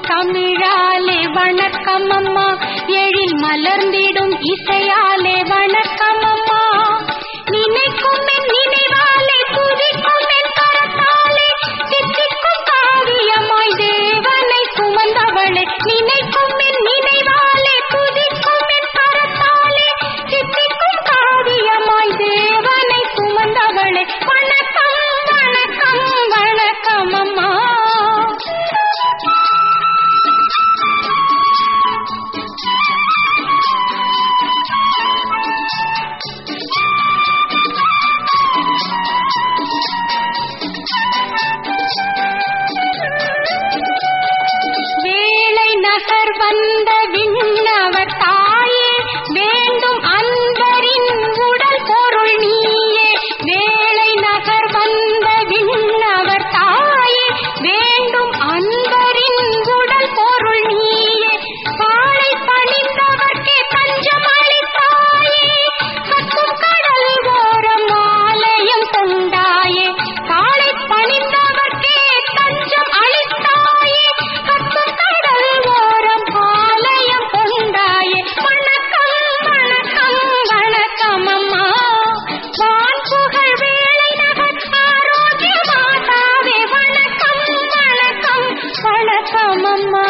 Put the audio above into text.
தமிழாலே வணக்கம் அம்மா எழில் மலர்ந்திடும் இசையாலே வணக்கம் அம்மா நினைக்கும் என் நினைவாலே துதிக்கும் என் கரத்தாலே சித்திக்கும் காவியமாய் தேவனை சுமந்தவளே நினைக்கும் என் நினைவாலே துதிக்கும் என் கரத்தாலே சித்திக்கும் காவியமாய் தேவனை சுமந்தவளே வணக்கம் வணக்கம் வணக்கம் அம்மா வேளை நகர் வந்த விண்ணவர் தாயே வேண்டும் அன்பரின் உடல் பொருள் நீயே வேளை நகர் வந்த விண்ணவர் தாயே வேண்டும் அன்பரின் உடல் பொருள் நீயே பாலை பணிந்தவர்க்கே தஞ்சம் அளித்தாயே கத்தும் கடல் ஓரம் ஆலயம் கொண்டாயே பாலை பணிந்தவர்க்கே தஞ்சம் அளித்தாயே கத்தும் கடல் ஓரம் ஆலயம் கொண்டாயே வணக்கம் வணக்கம் வணக்கம் அம்மா வான் புகழ் வேளை நகர் ஆரோக்கிய மாதாவே வணக்கம் வணக்கம் வணக்கம் அம்மா